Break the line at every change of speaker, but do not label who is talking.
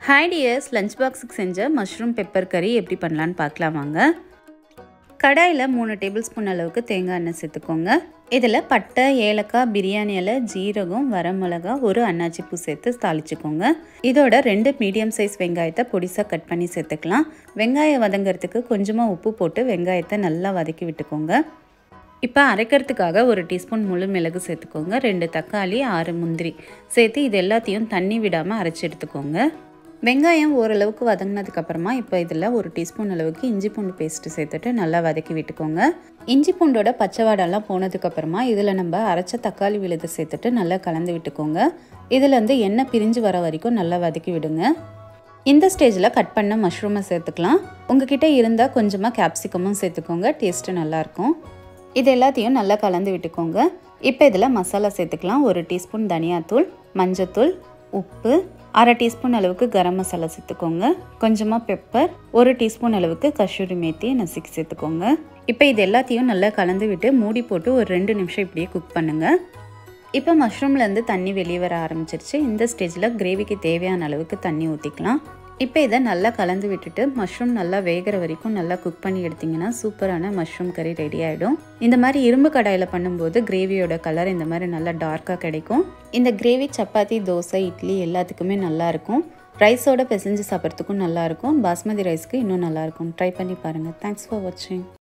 hi tears lunch பாக்ஸுக்கு செஞ்ச mushroom pepper கறி எப்படி பண்ணலான்னு பார்க்கலாம் வாங்க கடாயில் மூணு டேபிள் ஸ்பூன் அளவுக்கு தேங்காய் எண்ணெய் சேர்த்துக்கோங்க இதில் பட்டை ஏலக்காய் பிரியாணி இலை ஜீரகம் வரமிளகா ஒரு அன்னாச்சி பூ சேர்த்து தாளிச்சுக்கோங்க இதோட ரெண்டு மீடியம் சைஸ் வெங்காயத்தை பொடிசாக கட் பண்ணி சேர்த்துக்கலாம் வெங்காயம் வதங்கிறதுக்கு கொஞ்சமாக உப்பு போட்டு வெங்காயத்தை நல்லா வதக்கி விட்டுக்கோங்க இப்போ அரைக்கிறதுக்காக ஒரு டீஸ்பூன் முழு மிளகு சேர்த்துக்கோங்க ரெண்டு தக்காளி ஆறு முந்திரி சேர்த்து இது எல்லாத்தையும் தண்ணி விடாமல் அரைச்சி எடுத்துக்கோங்க வெங்காயம் ஓரளவுக்கு வதங்கினதுக்கப்புறமா இப்போ இதில் ஒரு டீஸ்பூன் அளவுக்கு இஞ்சி பூண்டு பேஸ்ட்டு சேர்த்துட்டு நல்லா வதக்கி விட்டுக்கோங்க இஞ்சி பூண்டோட பச்சை வாடெல்லாம் போனதுக்கப்புறமா இதில் நம்ம அரைச்ச தக்காளி விழுதை சேர்த்துட்டு நல்லா கலந்து விட்டுக்கோங்க இதில் வந்து எண்ணெய் பிரிஞ்சு வர வரைக்கும் நல்லா வதக்கி விடுங்க இந்த ஸ்டேஜில் கட் பண்ண மஷ்ரூமை சேர்த்துக்கலாம் உங்ககிட்ட இருந்தால் கொஞ்சமாக கேப்சிகமும் சேர்த்துக்கோங்க டேஸ்ட்டு நல்லாயிருக்கும் இது எல்லாத்தையும் நல்லா கலந்து விட்டுக்கோங்க இப்போ இதில் மசாலா சேர்த்துக்கலாம் ஒரு டீஸ்பூன் தனியாத்தூள் மஞ்சத்தூள் உப்பு அரை டீஸ்பூன் அளவுக்கு கரம் மசாலா சேர்த்துக்கோங்க கொஞ்சமாக பெப்பர் ஒரு டீஸ்பூன் அளவுக்கு கஷூரி மேத்தி நசுக்கி சேர்த்துக்கோங்க இப்போ இது எல்லாத்தையும் நல்லா கலந்து விட்டு மூடி போட்டு ஒரு ரெண்டு நிமிஷம் இப்படியே குக் பண்ணுங்கள் இப்போ மஷ்ரூம்லேருந்து தண்ணி வெளியே வர ஆரம்பிச்சிருச்சு இந்த ஸ்டேஜில் கிரேவிக்கு தேவையான அளவுக்கு தண்ணி ஊற்றிக்கலாம் இப்போ இதை நல்லா கலந்து விட்டுட்டு மஷ்ரூம் நல்லா வேகிற வரைக்கும் நல்லா குக் பண்ணி எடுத்திங்கன்னா சூப்பரான மஷ்ரூம் கறி ரெடி ஆகிடும் இந்த மாதிரி இரும்பு கடாயில் பண்ணும்போது கிரேவியோட கலர் இந்த மாதிரி நல்லா டார்க்காக கிடைக்கும் இந்த கிரேவி சப்பாத்தி தோசை இட்லி எல்லாத்துக்குமே நல்லாயிருக்கும் ரைஸோட பிசைஞ்சு சாப்பிட்றதுக்கும் நல்லாயிருக்கும் பாஸ்மதி ரைஸ்க்கு இன்னும் நல்லாயிருக்கும் ட்ரை பண்ணி பாருங்கள் தேங்க்ஸ் ஃபார் வாட்சிங்